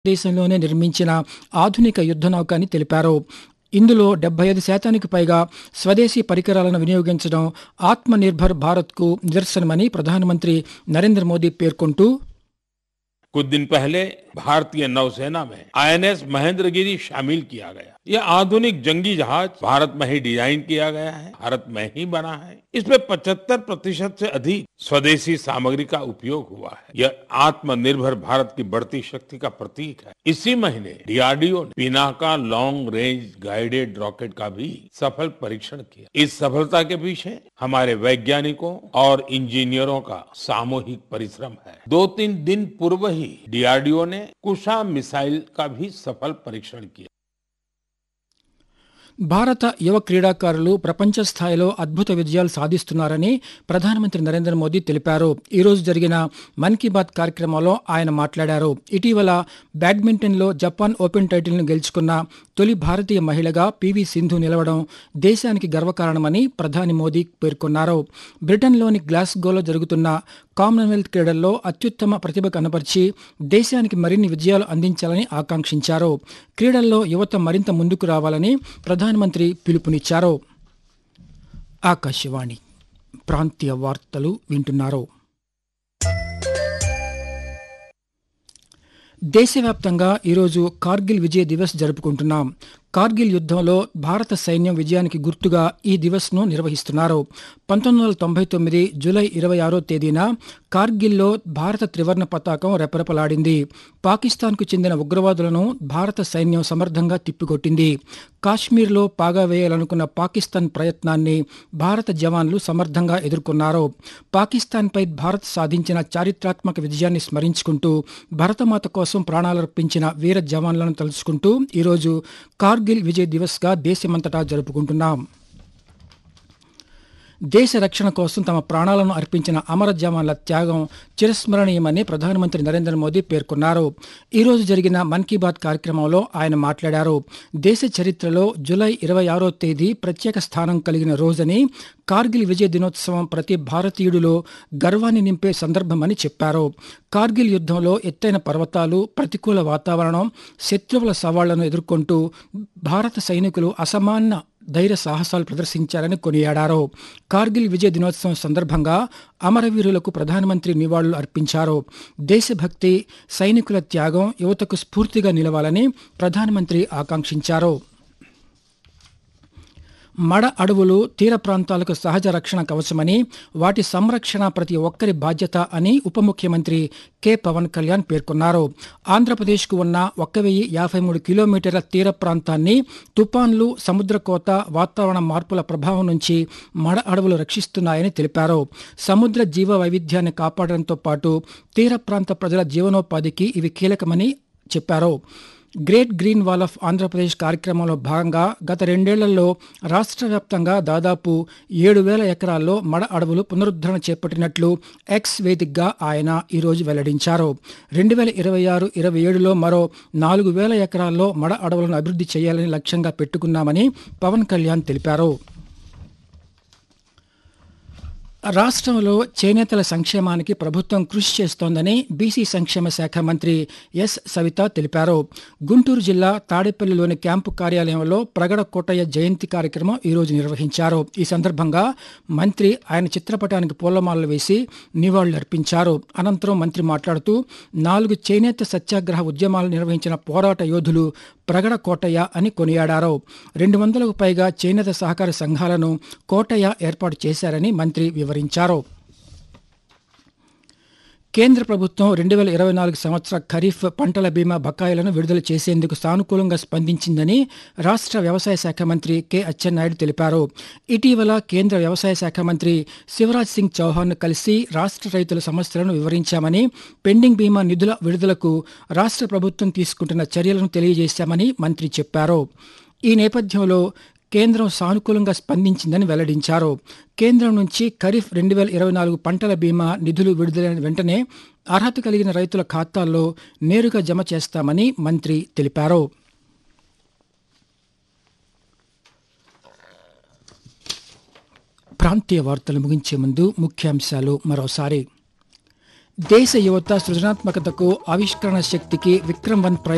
దేశంలోనే నిర్మించిన ఆధునిక యుద్ధ నౌక అని తెలిపారు ఇందులో డెబ్బై ఐదు శాతానికి పైగా స్వదేశీ పరికరాలను వినియోగించడం ఆత్మ నిర్భర్ భారత్కు నిదర్శనమని ప్రధానమంత్రి నరేంద్ర మోదీ పేర్కొంటూ कुछ दिन पहले भारतीय नौसेना में आईएनएस महेंद्रगिरी शामिल किया गया यह आधुनिक जंगी जहाज भारत में ही डिजाइन किया गया है भारत में ही बना है इसमें 75 प्रतिशत से अधिक स्वदेशी सामग्री का उपयोग हुआ है यह आत्मनिर्भर भारत की बढ़ती शक्ति का प्रतीक है इसी महीने डीआरडीओ ने Pinaka long range guided rocket का भी सफल परीक्षण किया इस सफलता के पीछे हमारे वैज्ञानिकों और इंजीनियरों का सामूहिक परिश्रम है दो तीन दिन पूर्व ही डीआरडीओ ने कुशा मिसाइल का भी सफल परीक्षण किया భారత యువ క్రీడాకారులు ప్రపంచ స్థాయిలో అద్భుత విజయాలు సాధిస్తున్నారని ప్రధానమంత్రి నరేంద్ర మోదీ తెలిపారు ఈ రోజు జరిగిన మన్ కీ బాత్ కార్యక్రమంలో ఆయన మాట్లాడారు ఇటీవల బ్యాడ్మింటన్లో జపాన్ ఓపెన్ టైటిల్ను గెలుచుకున్న తొలి భారతీయ మహిళగా పివి సింధు నిలవడం దేశానికి గర్వకారణమని ప్రధాని మోదీ పేర్కొన్నారు బ్రిటన్లోని గ్లాస్గోలో జరుగుతున్న కామన్వెల్త్ క్రీడల్లో అత్యుత్తమ ప్రతిభ కనపరిచి దేశానికి మరిన్ని విజయాలు అందించాలని ఆకాంక్షించారు క్రీడల్లో యువత మరింత ముందుకు రావాలని ప్రధానమంత్రి పిలుపునిచ్చారు ఆకాశవాణి ప్రాంతీయ వార్తలు వింటున్నారు దేశవ్యాప్తంగా ఈరోజు కార్గిల్ విజయ్ దివస్ జరుపుకుంటున్నాం కార్గిల్ యుద్ధంలో భారత సైన్యం విజయానికి గుర్తుగా ఈ దివస్ను నిర్వహిస్తున్నారు పంతొమ్మిది వందల తొంభై తొమ్మిది జూలై ఇరవై ఆరో తేదీన కార్గిల్లో భారత త్రివర్ణ పతాకం రెపరెపలాడింది పాకిస్తాన్కు చెందిన ఉగ్రవాదులను భారత సైన్యం సమర్థంగా తిప్పికొట్టింది కాశ్మీర్లో పాగా వేయాలనుకున్న పాకిస్తాన్ ప్రయత్నాన్ని భారత జవాన్లు సమర్థంగా ఎదుర్కొన్నారు పాకిస్తాన్పై భారత్ సాధించిన చారిత్రాత్మక విజయాన్ని స్మరించుకుంటూ భరతమాత కోసం ప్రాణాలర్పించిన వీర జవాన్లను తలుచుకుంటూ ఈరోజు కార్గిల్ విజయ్ దివస్గా దేశమంతటా జరుపుకుంటున్నాం దేశ రక్షణ కోసం తమ ప్రాణాలను అర్పించిన అమర జవాన్ల త్యాగం చిరస్మరణీయమని ప్రధానమంత్రి నరేంద్ర మోదీ పేర్కొన్నారు ఈ రోజు జరిగిన మన్ కీ బాత్ కార్యక్రమంలో ఆయన మాట్లాడారు దేశ చరిత్రలో జూలై ఇరవై ఆరో తేదీ ప్రత్యేక స్థానం కలిగిన రోజని కార్గిల్ విజయ దినోత్సవం ప్రతి భారతీయుడిలో గర్వాన్ని నింపే సందర్భమని చెప్పారు కార్గిల్ యుద్ధంలో ఎత్తైన పర్వతాలు ప్రతికూల వాతావరణం శత్రువుల సవాళ్లను ఎదుర్కొంటూ భారత సైనికులు అసమాన ధైర్య సాహసాలు ప్రదర్శించారని కొనియాడారు కార్గిల్ విజయ దినోత్సవం సందర్భంగా అమరవీరులకు ప్రధానమంత్రి నివాళులు అర్పించారు దేశభక్తి సైనికుల త్యాగం యువతకు స్ఫూర్తిగా నిలవాలని ప్రధానమంత్రి ఆకాంక్షించారు మడ అడవులు తీర ప్రాంతాలకు సహజ రక్షణ కవచమని వాటి సంరక్షణ ప్రతి ఒక్కరి బాధ్యత అని ఉప ముఖ్యమంత్రి కె పవన్ కళ్యాణ్ పేర్కొన్నారు ఆంధ్రప్రదేశ్కు ఉన్న ఒక్క వెయ్యి యాభై మూడు కిలోమీటర్ల తీర ప్రాంతాన్ని తుపాన్లు సముద్ర కోత వాతావరణ మార్పుల ప్రభావం నుంచి మడ అడవులు రక్షిస్తున్నాయని తెలిపారు సముద్ర జీవ వైవిధ్యాన్ని కాపాడడంతో పాటు తీర ప్రాంత ప్రజల జీవనోపాధికి ఇవి కీలకమని చెప్పారు great green wall of Andhra Pradesh కార్యక్రమంలో భాగంగా గత రెండేళ్లలో రాష్ట్ర వ్యాప్తంగా దాదాపు ఏడు వేల ఎకరాల్లో మడ అడవులు పునరుద్ధరణ చేపట్టినట్లు ఎక్స్ వేదికగా ఆయన ఈరోజు వెల్లడించారు రెండు వేల ఇరవై ఆరు ఇరవై ఏడులో మరో నాలుగు వేల ఎకరాల్లో మడ అడవులను అభివృద్ధి చేయాలని లక్ష్యంగా పెట్టుకున్నామని పవన్ కళ్యాణ్ తెలిపారు రాష్ట్రంలో చేనేతల సంక్షేమానికి ప్రభుత్వం కృషి చేస్తోందని బీసీ సంక్షేమ శాఖ మంత్రి ఎస్ సవిత తెలిపారు గుంటూరు జిల్లా తాడేపల్లిలోని క్యాంపు కార్యాలయంలో ప్రగడ కోటయ్య జయంతి కార్యక్రమం ఈరోజు నిర్వహించారు ఈ సందర్భంగా మంత్రి ఆయన చిత్రపటానికి పూలమాలలు వేసి నివాళులర్పించారు అనంతరం మంత్రి మాట్లాడుతూ నాలుగు చేనేత సత్యాగ్రహ ఉద్యమాలు నిర్వహించిన పోరాట యోధులు ప్రగడ కోటయ్య అని కొనియాడారు రెండు వందలకు పైగా చేనేత సహకార సంఘాలను కోటయ్య ఏర్పాటు చేశారని మంత్రి వివరించారు కేంద్ర ప్రభుత్వం రెండు వేల ఇరవై నాలుగు సంవత్సర ఖరీఫ్ పంటల బీమా బకాయిలను విడుదల చేసేందుకు సానుకూలంగా స్పందించిందని రాష్ట్ర వ్యవసాయ శాఖ మంత్రి కె అచ్చెన్నాయుడు తెలిపారు ఇటీవల కేంద్ర వ్యవసాయ శాఖ మంత్రి శివరాజ్ సింగ్ చౌహాన్ కలిసి రాష్ట్ర రైతుల సమస్యలను వివరించామని పెండింగ్ బీమా నిధుల విడుదలకు రాష్ట్ర ప్రభుత్వం తీసుకుంటున్న చర్యలను తెలియజేశామని మంత్రి చెప్పారు ఈ నేపథ్యంలో కేంద్రం సానుకూలంగా స్పందించిందని వెల్లడించారు కేంద్రం నుంచి ఖరీఫ్ రెండు వేల ఇరవై నాలుగు పంటల బీమా నిధులు విడుదలైన వెంటనే అర్హత కలిగిన రైతుల ఖాతాల్లో నేరుగా జమ చేస్తామని మంత్రి తెలిపారు ప్రాంతీయ వార్తలు ముగించే ముందు ముఖ్యాంశాలు మరోసారి దేశ యువత సృజనాత్మకతకు ఆవిష్కరణ శక్తికి విక్రమ్ వన్ ప్రయాణం